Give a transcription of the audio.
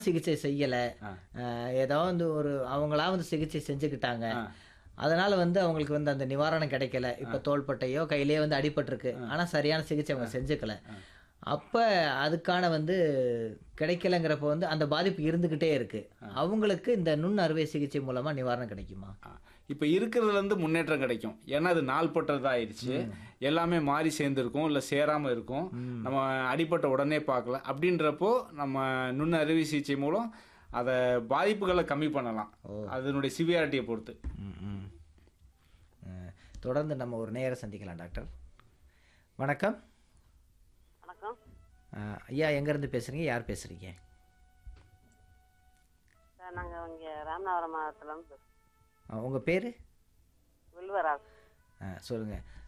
சிகிச்சை செய்யல ஆ. அஹ் ஏதோ வந்து ஒரு அவங்களா வந்து சிகிச்சை செஞ்சுக்கிட்டாங்க ஆ. அதனால வந்து அவங்களுக்கு வந்து அந்த நிவாரணம் கிடைக்கல இப்ப தோள்பட்டையோ கையிலேயோ வந்து அடிபட்டிருக்கு ஆனா சரியான சிகிச்சை அவங்க செஞ்சுக்கல அப்ப அதுக்கான வந்து கிடைக்கலங்கிறப்ப வந்து அந்த பாதிப்பு இருந்துகிட்டே இருக்கு அவங்களுக்கு இந்த நுண் அறுவை சிகிச்சை மூலமா நிவாரணம் கிடைக்குமா ஆ. இப்ப இருக்கிறதுல இருந்து முன்னேற்றம் கிடைக்கும் ஏன்னா அது நாள்பட்டதா ஆயிடுச்சு எல்லாமே மாறி சேர்ந்துருக்கும் இல்ல சேராம இருக்கும் நம்ம அடிப்பட்ட உடனே பார்க்கல அப்படின்றப்போ நம்ம நுண் அறுவை சிகிச்சை மூலம் அதை பாதிப்புகளை கம்மி பண்ணலாம் அதனுடைய சிவியாரிட்டியை பொறுத்து ம், ம். அஹ் தொடர்ந்து நம்ம ஒரு நேர சந்திக்கலாம் டாக்டர் வணக்கம் வணக்கம் அஹ் ஐயா எங்கேருந்து பேசுகிறீங்க யார் பேசுகிறீங்க சார் நாங்கள் இங்கே ராமநாதபுரம் மாவட்டத்தில் உங்கள் பேர் வில்வராஜ் சொல்லுங்கள்